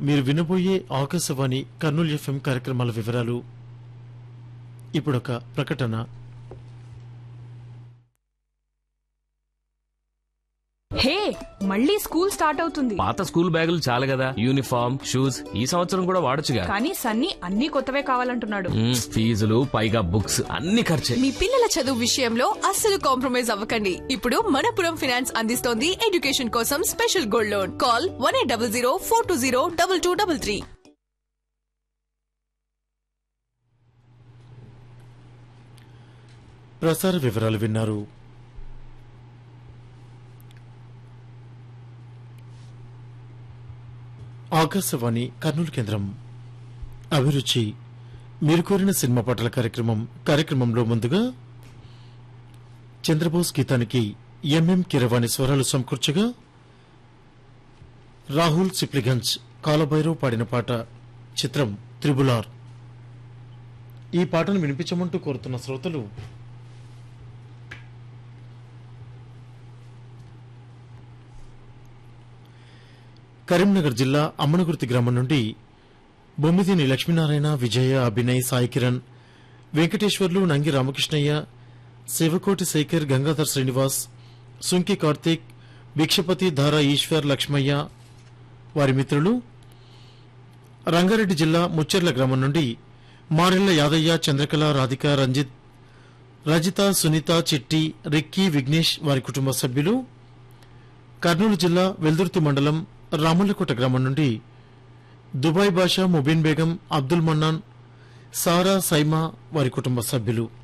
మీరు వినబోయే ఆకాశవాణి కర్నూలు ఎఫ్ఎం కార్యక్రమాల వివరాలు ఇప్పుడొక ప్రకటన హే మళ్ళీ స్కూల్ స్టార్ట్ అవుతుంది పాత స్కూల్ బ్యాగులు చాలు కదా యూనిఫామ్ షూస్ ఈ సంవత్సరం కూడా వాడొచ్చుగా కానీ సన్నీ అన్ని కొత్తవే కావాలంటున్నాడు మ్మ్, ఫీజులు పైగా బుక్స్ అన్ని ఖర్చే మీ పిల్లల చదువు విషయంలో అస్సలు కాంప్రమైజ్ అవ్వకండి ఇప్పుడు మనపురం ఫినాన్స్ అందిస్తోంది ఎడ్యుకేషన్ కోసం special gold loan call one eight double zero four two zero double two double three ప్రసార వివరాలు విన్నారు ఆకాశవాణి కర్నూలు కేంద్రం అభిరుచి మీరు కోరిన సినిమా పాటల కార్యక్రమం కార్యక్రమంలో ముందుగా చంద్రబోస్ గీతానికి ఎంఎం కిరవాణి స్వరాలు సమకూర్చగా రాహుల్ సిప్లిగంజ్ కాలభైరవ్ పాడిన పాట చిత్రం త్రిబులార్ ఈ పాటను వినిపించమంటూ కోరుతున్న శ్రోతలు కరీంనగర్ జిల్లా అమ్మనగుర్తి గ్రామం నుండి బొమ్మిదిని లక్ష్మీనారాయణ విజయ అభినయ్ సాయి కిరణ్ వెంకటేశ్వర్లు నంగి రామకృష్ణయ్య శివకోటి శేఖర్ గంగాధర్ శ్రీనివాస్ సుంకి కార్తీక్ భిక్షపతి ధారా ఈశ్వర్ లక్ష్మయ్య వారి మిత్రులు రంగారెడ్డి జిల్లా ముచ్చెర్ల గ్రామం నుండి మారెళ్ల యాదయ్య చంద్రకళ రాధిక రంజిత్ రజిత సునీత చిట్టి రిక్కీ విఘ్నేష్ వారి కుటుంబ సభ్యులు కర్నూలు జిల్లా వెల్దుర్తి మండలం రామల్లకోట గ్రామం నుండి దుబాయ్ బాషా ముబీన్ బేగం అబ్దుల్ మన్నాన్ సారా సైమా వారి కుటుంబ సభ్యులు